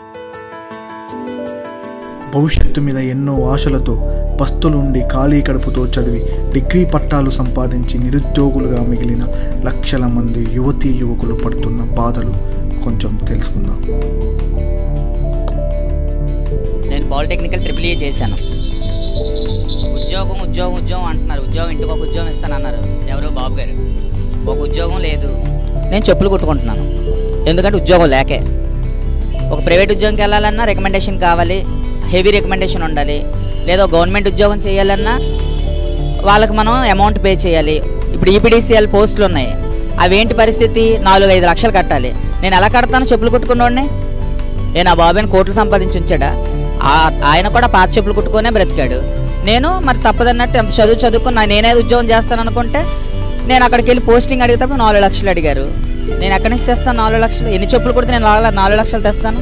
భవిష్యత్తు మీద ఎన్నో ఆశలతో పస్తులుండి ఖాళీ కడుపుతో చదివి డిగ్రీ పట్టాలు సంపాదించి నిరుద్యోగులుగా మిగిలిన లక్షల మంది యువతీ యువకులు పడుతున్న బాధలు కొంచెం తెలుసుకుందాం నేను పాలిటెక్నికల్ ట్రిపుల్ ఏ చేశాను ఉద్యోగం ఉద్యోగం ఉద్యోగం అంటున్నారు ఉద్యోగం ఇంటికి ఒక ఉద్యోగం ఇస్తానన్నారు ఎవరో బాబు గారు ఒక ఉద్యోగం లేదు నేను చెప్పులు కుట్టుకుంటున్నాను ఎందుకంటే ఉద్యోగం లేకే ఒక ప్రైవేట్ ఉద్యోగంకి వెళ్ళాలన్నా రికమెండేషన్ కావాలి హెవీ రికమెండేషన్ ఉండాలి లేదా గవర్నమెంట్ ఉద్యోగం చేయాలన్నా వాళ్ళకి మనం అమౌంట్ పే చేయాలి ఇప్పుడు ఈపీడీసీఎల్ పోస్టులు ఉన్నాయి అవేంటి పరిస్థితి నాలుగు ఐదు లక్షలు కట్టాలి నేను ఎలా కడతాను చెప్పులు కుట్టుకున్నోడిని నేను ఆ బాబాయ్ని కోట్లు సంపాదించి ఉంచాడా ఆ- ఆయన కూడా పాత చెప్పులు కుట్టుకునే బ్రతికాడు నేను మరి తప్పదన్నట్టు ఎంత చదువు చదువుకున్నా నేనే ఉద్యోగం చేస్తాను అనుకుంటే నేను అక్కడికి వెళ్ళి పోస్టింగ్ అడిగేటప్పుడు నాలుగు లక్షలు అడిగారు నేను ఎక్కడి నుంచి తెస్తాను నాలుగు లక్షలు ఎన్ని చెప్పులు కుడితే నేను నాలుగు నాలుగు లక్షలు తెస్తాను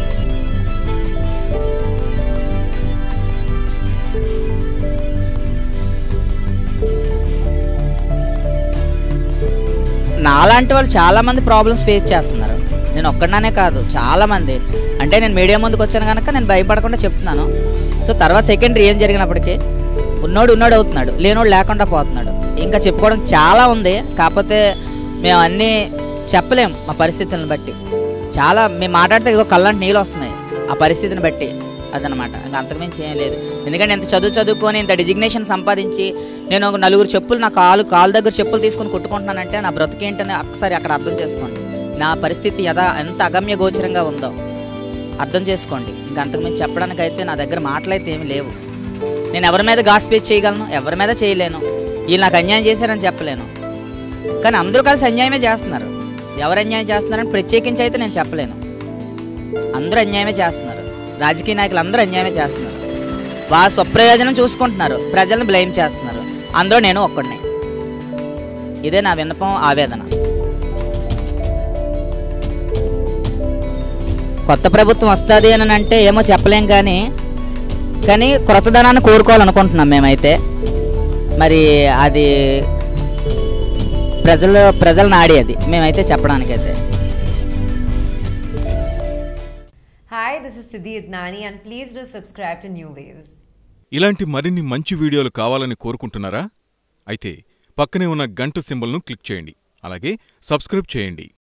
నాలాంటి వాళ్ళు చాలా మంది ప్రాబ్లమ్స్ ఫేస్ చేస్తున్నారు నేను ఒక్కడనే కాదు చాలా మంది అంటే నేను మీడియా ముందుకు వచ్చాను కనుక నేను భయపడకుండా చెప్తున్నాను సో తర్వాత సెకండరీ ఏం జరిగినప్పటికీ ఉన్నోడు ఉన్నోడు అవుతున్నాడు లేనోడు లేకుండా పోతున్నాడు ఇంకా చెప్పుకోవడం చాలా ఉంది కాకపోతే మేము అన్నీ చెప్పలేం మా పరిస్థితులను బట్టి చాలా మేము మాట్లాడితే ఇగో కళ్ళంటి నీళ్ళు వస్తున్నాయి ఆ పరిస్థితిని బట్టి అదనమాట ఇంకా అంతకుమించి ఏం లేదు ఎందుకంటే ఇంత చదువు చదువుకొని ఇంత డిజిగ్నేషన్ సంపాదించి నేను ఒక నలుగురు చెప్పులు నా కాలు కాలు దగ్గర చెప్పులు తీసుకుని కుట్టుకుంటున్నానంటే నా బ్రతికేంటని ఒకసారి అక్కడ అర్థం చేసుకోండి నా పరిస్థితి యథా ఎంత అగమ్య గోచరంగా ఉందో అర్థం చేసుకోండి ఇంకా అంతకుమించి చెప్పడానికి అయితే నా దగ్గర మాటలైతే ఏమి లేవు నేను ఎవరి మీద గాసిపేజ్ చేయగలను ఎవరి మీద చేయలేను వీళ్ళు నాకు అన్యాయం చేశారని చెప్పలేను కానీ అందరూ కలిసి అన్యాయమే చేస్తున్నారు ఎవరు అన్యాయం చేస్తున్నారని ప్రత్యేకించి అయితే నేను చెప్పలేను అందరూ అన్యాయమే చేస్తున్నారు రాజకీయ నాయకులు అందరూ అన్యాయమే చేస్తున్నారు వాళ్ళ స్వప్రయోజనం చూసుకుంటున్నారు ప్రజలను బ్లేమ్ చేస్తున్నారు అందులో నేను ఒక్కడిని ఇదే నా విన్నపం ఆవేదన కొత్త ప్రభుత్వం వస్తుంది అని అంటే ఏమో చెప్పలేం కానీ కానీ క్రొత్తదనాన్ని కోరుకోవాలనుకుంటున్నాం మేమైతే మరి అది ప్రజలు ప్రజల నాడి అది మేమైతే చెప్పడానికైతే Hi, this is Siddhi Idnani, and please do subscribe to New Waves. ఇలాంటి మరిన్ని మంచి వీడియోలు కావాలని కోరుకుంటున్నారా అయితే పక్కనే ఉన్న గంట సింబల్ను క్లిక్ చేయండి అలాగే సబ్స్క్రైబ్ చేయండి